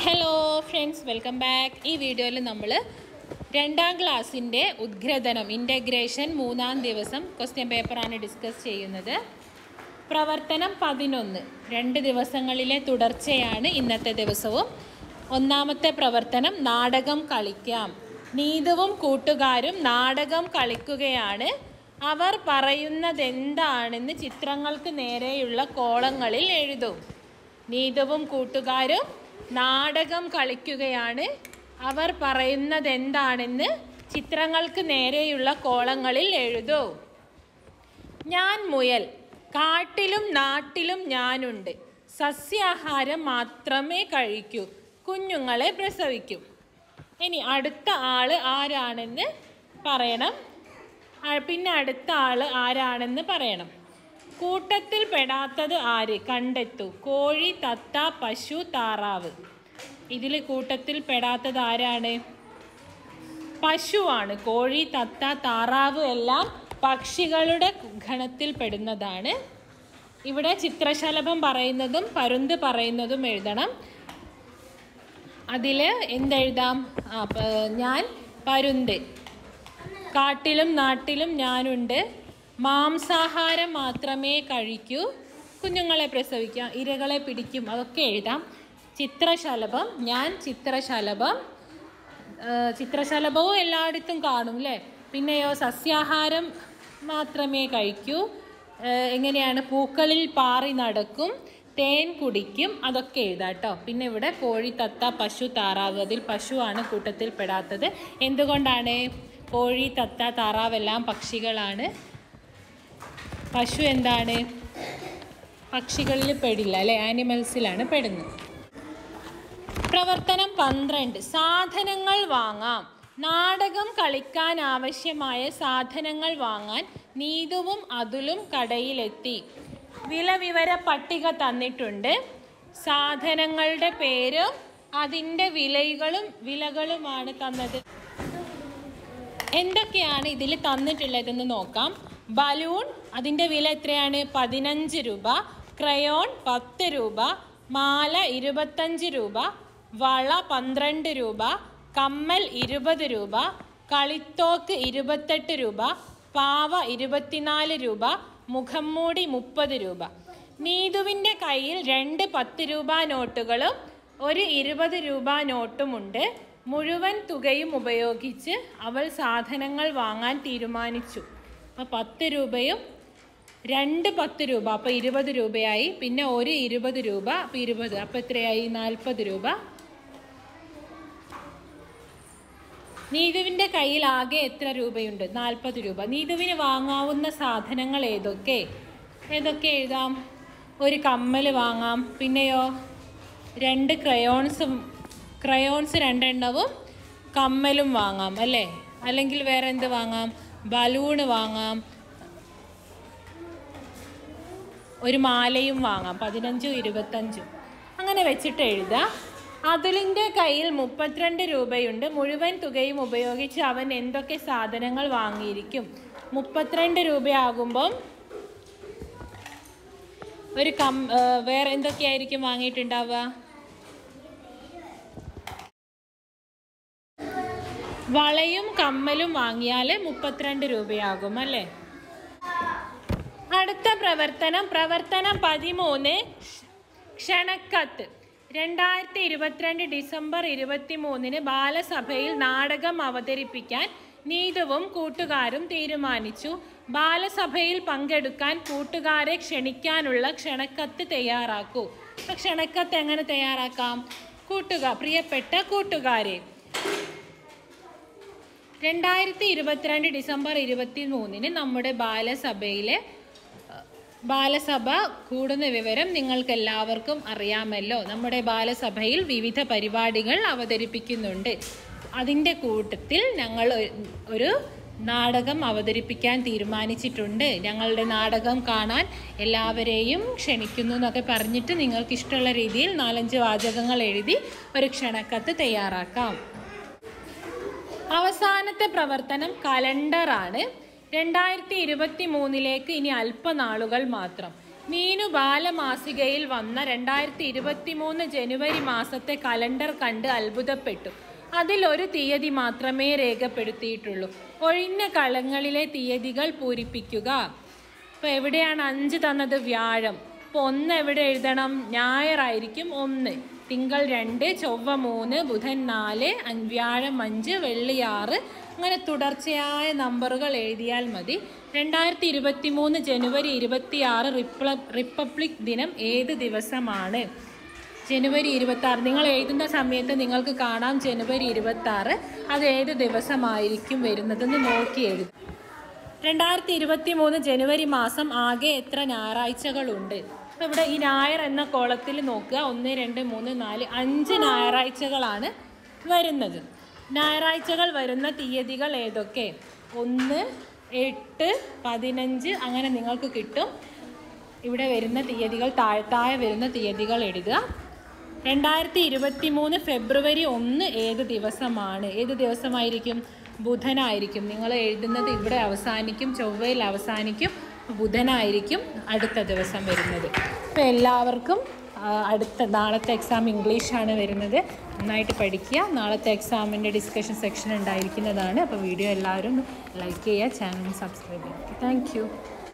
hello friends welcome back ഈ വീഡിയോയിൽ നമ്മൾ രണ്ടാം ക്ലാസ്സിൻ്റെ ഉദ്ഗ്രഥനം ഇൻ്റഗ്രേഷൻ മൂന്നാം ദിവസം ക്വസ്റ്റ്യൻ പേപ്പറാണ് ഡിസ്കസ് ചെയ്യുന്നത് പ്രവർത്തനം പതിനൊന്ന് രണ്ട് ദിവസങ്ങളിലെ തുടർച്ചയാണ് ഇന്നത്തെ ദിവസവും ഒന്നാമത്തെ പ്രവർത്തനം നാടകം കളിക്കാം നീതുവും കൂട്ടുകാരും നാടകം കളിക്കുകയാണ് അവർ പറയുന്നതെന്താണെന്ന് ചിത്രങ്ങൾക്ക് നേരെയുള്ള കോളങ്ങളിൽ എഴുതും നീതുവും കൂട്ടുകാരും നാടകം കളിക്കുകയാണ് അവർ പറയുന്നത് എന്താണെന്ന് ചിത്രങ്ങൾക്ക് നേരെയുള്ള കോളങ്ങളിൽ എഴുതൂ ഞാൻ മുയൽ കാട്ടിലും നാട്ടിലും ഞാനുണ്ട് സസ്യാഹാരം മാത്രമേ കഴിക്കൂ കുഞ്ഞുങ്ങളെ പ്രസവിക്കും ഇനി അടുത്ത ആള് ആരാണെന്ന് പറയണം ആ- പിന്നെ അടുത്ത ആള് ആരാണെന്ന് പറയണം കൂട്ടത്തിൽ പെടാത്തത് ആര് കണ്ടെത്തൂ കോഴി തത്ത പശു താറാവ് ഇതിൽ കൂട്ടത്തിൽ പെടാത്തത് ആരാണ് പശുവാണ് കോഴി തത്ത താറാവ് എല്ലാം പക്ഷികളുടെ ഗണത്തിൽ പെടുന്നതാണ് ഇവിടെ ചിത്രശലഭം പറയുന്നതും പരുന്ത് പറയുന്നതും എഴുതണം അതിൽ എന്തെഴുതാം ആ പ- ഞാൻ പരുന്ത് കാട്ടിലും നാട്ടിലും ഞാനുണ്ട് മാംസാഹാരം മാത്രമേ കഴിക്കൂ കുഞ്ഞുങ്ങളെ പ്രസവിക്കാം ഇരകളെ പിടിക്കും അതൊക്കെ എഴുതാം ചിത്രശലഭം ഞാൻ ചിത്രശലഭം ആ, ചിത്രശലഭവും എല്ലായിടത്തും കാണും അല്ലേ പിന്നെയോ സസ്യാഹാരം മാത്രമേ കഴിക്കൂ ആ, എങ്ങനെയാണ് പൂക്കളിൽ പാറി നടക്കും തേൻ കുടിക്കും അതൊക്കെ എഴുതാം കേട്ടോ പിന്നെ ഇവിടെ കോഴി തത്ത പശു താറാവ് അതിൽ പശുവാണ് കൂട്ടത്തിൽ പെടാത്തത് എന്തുകൊണ്ടാണ് കോഴി തത്ത താറാവെല്ലാം പക്ഷികളാണ് പശു എന്താണ് പക്ഷികളിൽ പെടില്ല അല്ലെ ആനിമൽസിലാണ് പെടുന്നത് പ്രവർത്തനം പന്ത്രണ്ട് സാധനങ്ങൾ വാങ്ങാം നാടകം കളിക്കാൻ ആവശ്യമായ സാധനങ്ങൾ വാങ്ങാൻ നീതുവും അതുലും കടയിലെത്തി വില വിവര പട്ടിക തന്നിട്ടുണ്ട് സാധനങ്ങളുടെ പേരും അതിൻ്റെ വിലകളും വിലകളുമാണ് തന്നത് എന്തൊക്കെയാണ് ഇതിൽ തന്നിട്ടുള്ളതെന്ന് നോക്കാം ബലൂൺ അതിൻ്റെ വില എത്രയാണ് പതിനഞ്ച് രൂപ ക്രയോൺ പത്ത് രൂപ മാല ഇരുപത്തഞ്ച് രൂപ വള പന്ത്രണ്ട് രൂപ കമ്മൽ ഇരുപത് രൂപ കളിത്തോക്ക് ഇരുപത്തെട്ട് രൂപ പാവ ഇരുപത്തിനാല് രൂപ മുഖംമൂടി മുപ്പത് രൂപ നീതുവിൻ്റെ കയ്യിൽ രണ്ട് പത്ത് രൂപ നോട്ടുകളും ഒരു ഇരുപത് രൂപ നോട്ടുമുണ്ട് മുഴുവൻ തുകയും ഉപയോഗിച്ച് അവൾ സാധനങ്ങൾ വാങ്ങാൻ തീരുമാനിച്ചു അപ്പോൾ പത്ത് രൂപയും രണ്ട് പത്ത് രൂപ അപ്പോൾ ഇരുപത് രൂപയായി പിന്നെ ഒരു ഇരുപത് രൂപ അപ്പോൾ ഇരുപത് അപ്പോൾ എത്രയായി നാൽപ്പത് രൂപ നീതുവിൻ്റെ കയ്യിൽ ആകെ എത്ര രൂപയുണ്ട് നാൽപ്പത് രൂപ നീതുവിന് വാങ്ങാവുന്ന സാധനങ്ങൾ ഏതൊക്കെ ഏതൊക്കെ എഴുതാം ഒരു കമ്മൽ വാങ്ങാം പിന്നെയോ രണ്ട് ക്രയോൺസും ക്രയോൺസ് രണ്ടെണ്ണവും കമ്മലും വാങ്ങാം അല്ലേ അല്ലെങ്കിൽ വേറെ എന്ത് വാങ്ങാം ബലൂണ് വാങ്ങാം ഒരു മാലയും വാങ്ങാം പതിനഞ്ചും ഇരുപത്തഞ്ചും അങ്ങനെ വെച്ചിട്ട് എഴുതാം അതുലിൻ്റെ കയ്യിൽ മുപ്പത്തിരണ്ട് രൂപയുണ്ട് മുഴുവൻ തുകയും ഉപയോഗിച്ച് അവൻ എന്തൊക്കെ സാധനങ്ങൾ വാങ്ങിയിരിക്കും മുപ്പത്തിരണ്ട് രൂപയാകുമ്പം ഒരു കം ഏ, വേറെ എന്തൊക്കെയായിരിക്കും വാങ്ങിയിട്ടുണ്ടാവുക വളയും കമ്മലും വാങ്ങിയാൽ മുപ്പത്തിരണ്ട് രൂപയാകും അല്ലേ അടുത്ത പ്രവർത്തനം പ്രവർത്തനം പതിമൂന്ന് ക്ഷണക്കത്ത് രണ്ടായിരത്തി ഇരുപത്തിരണ്ട് ഡിസംബർ ഇരുപത്തി മൂന്നിന് ബാലസഭയിൽ നാടകം അവതരിപ്പിക്കാൻ നീതുവും കൂട്ടുകാരും തീരുമാനിച്ചു ബാലസഭയിൽ പങ്കെടുക്കാൻ കൂട്ടുകാരെ ക്ഷണിക്കാനുള്ള ക്ഷണക്കത്ത് തയ്യാറാക്കൂ അപ്പോൾ ക്ഷണക്കത്ത് എങ്ങനെ തയ്യാറാക്കാം കൂട്ടുകാർ പ്രിയപ്പെട്ട കൂട്ടുകാരെ രണ്ടായിരത്തി ഇരുപത്തിരണ്ട് ഡിസംബർ ഇരുപത്തി മൂന്നിന് നമ്മുടെ ബാലസഭയിലെ അഹ്, ബാലസഭ കൂടുന്ന വിവരം നിങ്ങൾക്ക് എല്ലാവർക്കും അറിയാമല്ലോ നമ്മുടെ ബാലസഭയിൽ വിവിധ പരിപാടികൾ അവതരിപ്പിക്കുന്നുണ്ട് അതിൻ്റെ കൂട്ടത്തിൽ ഞങ്ങൾ ഒരു- ഒരു നാടകം അവതരിപ്പിക്കാൻ തീരുമാനിച്ചിട്ടുണ്ട് ഞങ്ങളുടെ നാടകം കാണാൻ എല്ലാവരെയും ക്ഷണിക്കുന്നു എന്നൊക്കെ പറഞ്ഞിട്ട് നിങ്ങൾക്ക് ഇഷ്ടമുള്ള രീതിയിൽ നാലഞ്ച് വാചകങ്ങൾ എഴുതി ഒരു ക്ഷണക്കത്ത് തയ്യാറാക്കാം അവസാനത്തെ പ്രവർത്തനം കലണ്ടറാണ് രണ്ടായിരത്തി ഇരുപത്തി മൂന്നിലേക്ക് ഇനി അല്പനാളുകൾ മാത്രം മീനു ബാലമാസികയിൽ വന്ന രണ്ടായിരത്തി ഇരുപത്തി മൂന്ന് ജനുവരി മാസത്തെ കലണ്ടർ കണ്ട് അത്ഭുതപ്പെട്ടു അതിലൊരു തീയതി മാത്രമേ രേഖപ്പെടുത്തിയിട്ടുള്ളൂ ഒഴിഞ്ഞ കളങ്ങളിലെ തീയതികൾ പൂരിപ്പിക്കുക അപ്പോൾ എവിടെയാണ് അഞ്ച് തന്നത് വ്യാഴം അപ്പോൾ ഒന്ന് എവിടെ എഴുതണം ഞായറായിരിക്കും ഒന്ന് തിങ്കൾ രണ്ട് ചൊവ്വ മൂന്ന് ബുധൻ നാല് അൻ- വ്യാഴം അഞ്ച് വെള്ളി ആറ് അങ്ങനെ തുടർച്ചയായ നമ്പറുകൾ എഴുതിയാൽ മതി രണ്ടായിരത്തി ഇരുപത്തി മൂന്ന് ജനുവരി ഇരുപത്തി ആറ് റിപ്ല റിപ്പബ്ലിക് ദിനം ഏത് ദിവസമാണ് ജനുവരി ഇരുപത്തി ആറ് നിങ്ങൾ എഴുതുന്ന സമയത്ത് നിങ്ങൾക്ക് കാണാം ജനുവരി ഇരുപത്തി ആറ് അത് ഏത് ദിവസമായിരിക്കും വരുന്നതെന്ന് നോക്കി എഴുതും രണ്ടായിരത്തി ഇരുപത്തി മൂന്ന് ജനുവരി മാസം ആകെ എത്ര ഞായറാഴ്ചകളുണ്ട് അപ്പോൾ ഇവിടെ ഈ ഞായർ എന്ന കോളത്തിൽ നോക്കുക ഒന്ന് രണ്ട് മൂന്ന് നാല് അഞ്ച് ഞായറാഴ്ചകളാണ് വരുന്നത് ഞായറാഴ്ചകൾ വരുന്ന തീയതികൾ ഏതൊക്കെ ഒന്ന് എട്ട് പതിനഞ്ച് അങ്ങനെ നിങ്ങൾക്ക് കിട്ടും ഇവിടെ വരുന്ന തീയതികൾ താഴ്ത്താഴെ വരുന്ന തീയതികൾ എഴുതുക രണ്ടായിരത്തി ഇരുപത്തി മൂന്ന് ഫെബ്രുവരി ഒന്ന് ഏത് ദിവസമാണ് ഏത് ദിവസമായിരിക്കും ബുധനായിരിക്കും നിങ്ങൾ എഴുതുന്നത് ഇവിടെ അവസാനിക്കും ചൊവ്വയിൽ അവസാനിക്കും ബുധനായിരിക്കും അടുത്ത ദിവസം വരുന്നത് അപ്പോൾ എല്ലാവർക്കും ആ, അടുത്ത നാളത്തെ എക്സാം ഇംഗ്ലീഷാണ് വരുന്നത് നന്നായിട്ട് പഠിക്കുക നാളത്തെ എക്സാമിൻ്റെ ഡിസ്കഷൻ സെക്ഷൻ ഉണ്ടായിരിക്കുന്നതാണ് അപ്പോൾ വീഡിയോ എല്ലാവരും ലൈക്ക് ചെയ്യുക ചാനൽ സബ്സ്ക്രൈബ് ചെയ്യുക താങ്ക് യു